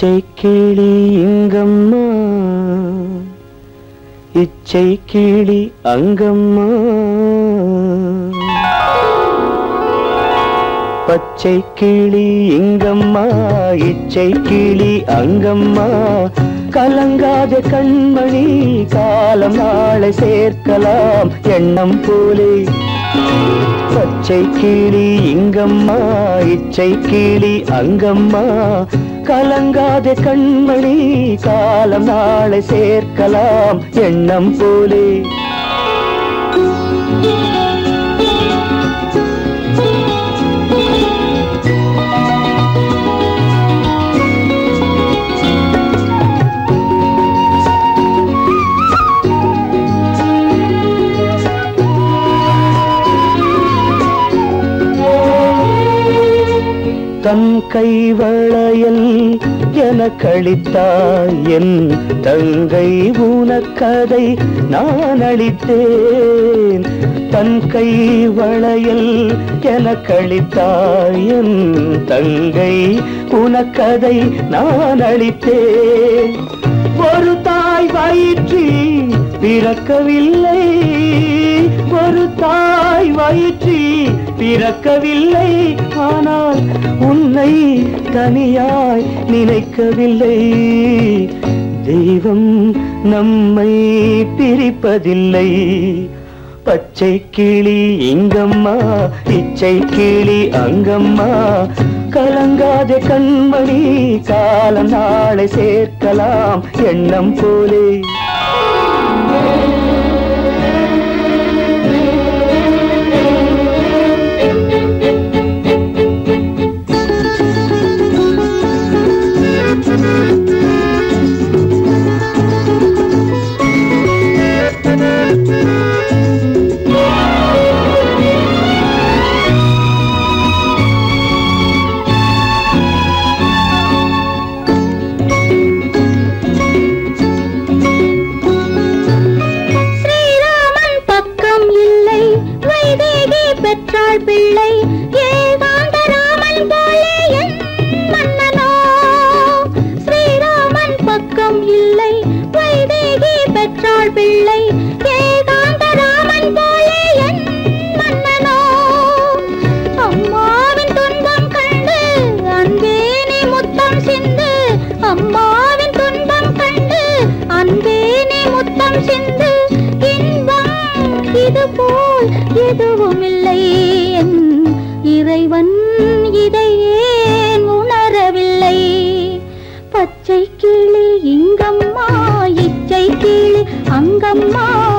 பச்சை கிளி இங்கம்மா இச்சை கிளி அங்கம்மா பச்சை கிளி இங்கம்மா இச்சை கிளி அங்கம்மா கலங்காத கண்மணி காலம் நாளை சேர்க்கலாம் எண்ணம் போலே பச்சை கிளி இங்கம்மா இச்சை கிளி அங்கம்மா கலங்காத கண்மணி காலம் நாளை சேர்க்கலாம் எண்ணம் போலே தன் கைவளையல் எனக்களித்தாய் என் தங்கை உனக்கதை நான் அளித்தேன் தன் கை வளையல் எனக்களித்தாய் என் தங்கை உனக்கதை நான் அளித்தேன் ஒரு தாய் வயிற்றில் பிறக்கவில்லை ஒரு தாய் வயிற்றில் பிறக்கவில்லை ஆனால் உன்னை தனியாய் நினைக்கவில்லை தெய்வம் நம்மை பிரிப்பதில்லை பச்சை கிளி இங்கம்மா இச்சை கிளி அங்கம்மா கலங்காத கண்மணி காலம் நாளை சேர்க்கலாம் எண்ணம் போலே ஸ்ரீராமன் பக்கம் இல்லை வைதேகி பெற்றாள் பிள்ளை ஏகாந்த ராமன் போலே என் மன்னனோ ஸ்ரீராமன் பக்கம் இல்லை வைதேகி பெற்றாள் பிள்ளை ஏகாந்த ராமன் போலே என் மன்னனோ அம்மாவின் துன்பம் கண்டு அன்பே நீ முத்தம் சிந்து அம்மாவின் துன்பம் கண்டு அன்பே நீ முத்தம் சிந்து இன்பம் இது போல் எதுவும் இல்லை என் இறைவன் இதை ஏன் உணரவில்லை பச்சை கிளி இங்கம்மா இச்சை கிளி அங்கம்மா